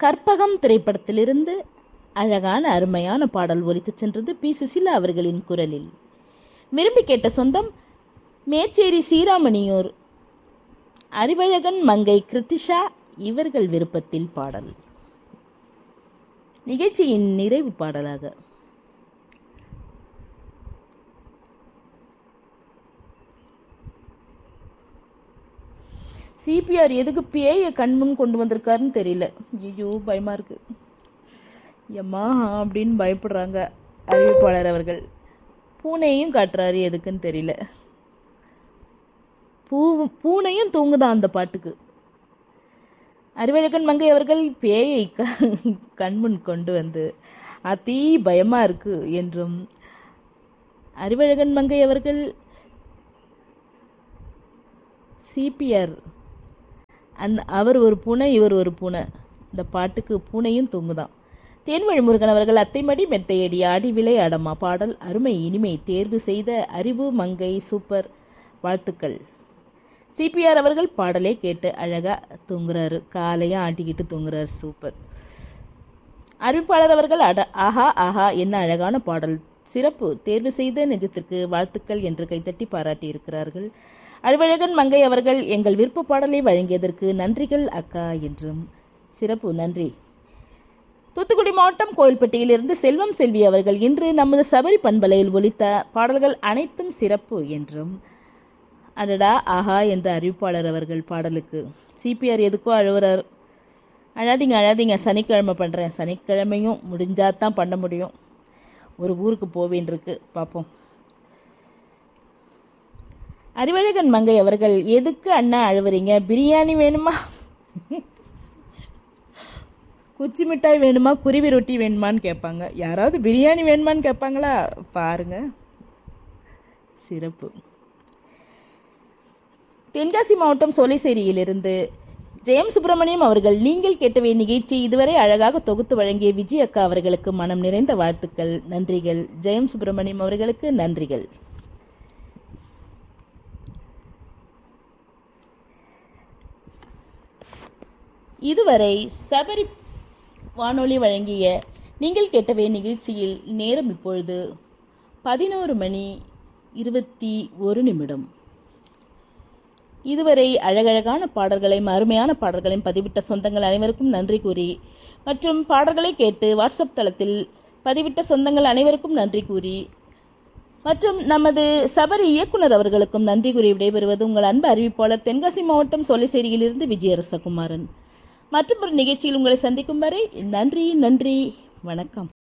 கற்பகம் திரைப்படத்திலிருந்து அழகான அருமையான பாடல் ஒலித்துச் சென்றது பி சுசிலா அவர்களின் குரலில் விரும்பி கேட்ட சொந்தம் மேச்சேரி சீராமணியூர் அறிவழகன் மங்கை கிருத்திஷா இவர்கள் விருப்பத்தில் பாடல் நிகழ்ச்சியின் நிறைவு பாடலாக சிபிஆர் எதுக்கு பேயை கண்முன் கொண்டு வந்திருக்காருன்னு தெரியல ஐயோ பயமா இருக்கு எம்மா அப்படின்னு பயப்படுறாங்க அறிவிப்பாளர் அவர்கள் பூனையும் காட்டுறாரு எதுக்குன்னு தெரியல பூ பூனையும் தூங்குதான் அந்த பாட்டுக்கு அறிவழகன் மங்கை அவர்கள் பேயை க கண்முன் கொண்டு வந்து அதி பயமா இருக்கு என்றும் அறிவழகன் மங்கை அவர்கள் சிபிஆர் அந் அவர் ஒரு பூனை இவர் ஒரு பூனை இந்த பாட்டுக்கு பூனையும் தூங்குதான் தேன்மொழி முருகன் அவர்கள் அத்தைமடி மெத்தையடி ஆடி விளையாடம்மா பாடல் அருமை இனிமை தேர்வு செய்த அறிவு மங்கை சூப்பர் வாழ்த்துக்கள் சிபிஆர் அவர்கள் பாடலே கேட்டு அழகா தூங்குறாரு காலையும் ஆட்டிக்கிட்டு தூங்குறாரு சூப்பர் அறிவிப்பாளர் அவர்கள் அட ஆஹா ஆஹா என்ன அழகான பாடல் சிறப்பு தேர்வு செய்த நெஞ்சத்திற்கு வாழ்த்துக்கள் என்று கைத்தட்டி பாராட்டியிருக்கிறார்கள் அறிவழகன் மங்கை அவர்கள் எங்கள் விருப்ப பாடலை வழங்கியதற்கு நன்றிகள் அக்கா என்றும் சிறப்பு நன்றி தூத்துக்குடி மாவட்டம் கோயில்பட்டியிலிருந்து செல்வம் செல்வி அவர்கள் இன்று நமது சபரி பண்பலையில் ஒலித்த பாடல்கள் அனைத்தும் சிறப்பு என்றும் அடடா ஆஹா என்ற அறிவிப்பாளர் அவர்கள் பாடலுக்கு சிபிஆர் எதுக்கோ அழுவுறார் அழாதீங்க அழாதீங்க சனிக்கிழமை பண்ணுறேன் சனிக்கிழமையும் முடிஞ்சால் தான் பண்ண முடியும் ஒரு ஊருக்கு போவேன்றிருக்கு பார்ப்போம் அறிவழகன் மங்கை அவர்கள் எதுக்கு அண்ணா அழுவுறீங்க பிரியாணி வேணுமா குச்சி மிட்டாய் வேணுமா குருவி ரொட்டி வேணுமான்னு கேட்பாங்க யாராவது பிரியாணி வேணுமான்னு கேட்பாங்களா பாருங்க சிறப்பு தென்காசி மாவட்டம் சோலைசேரியிலிருந்து ஜெயம் சுப்பிரமணியம் அவர்கள் நீங்கள் கேட்டவை நிகழ்ச்சி இதுவரை அழகாக தொகுத்து வழங்கிய விஜய் அக்கா அவர்களுக்கு மனம் நிறைந்த வாழ்த்துக்கள் நன்றிகள் ஜெயம் சுப்பிரமணியம் அவர்களுக்கு நன்றிகள் இதுவரை சபரி வானொலி வழங்கிய நீங்கள் கேட்டவை நிகழ்ச்சியில் நேரம் இப்பொழுது பதினோரு மணி இருபத்தி ஒரு நிமிடம் இதுவரை அழகழகான பாடல்களையும் அருமையான பாடல்களையும் பதிவிட்ட சொந்தங்கள் அனைவருக்கும் நன்றி கூறி மற்றும் பாடல்களை கேட்டு வாட்ஸ்அப் தளத்தில் பதிவிட்ட சொந்தங்கள் அனைவருக்கும் நன்றி கூறி மற்றும் நமது சபரி இயக்குனர் அவர்களுக்கும் நன்றி கூறி விடைபெறுவது உங்கள் அன்பு அறிவிப்பாளர் தென்காசி மாவட்டம் சோலைசேரியிலிருந்து விஜயரசகுமாரன் மற்றும் ஒரு நிகழ்ச்சியில் உங்களை சந்திக்கும் வரை நன்றி நன்றி வணக்கம்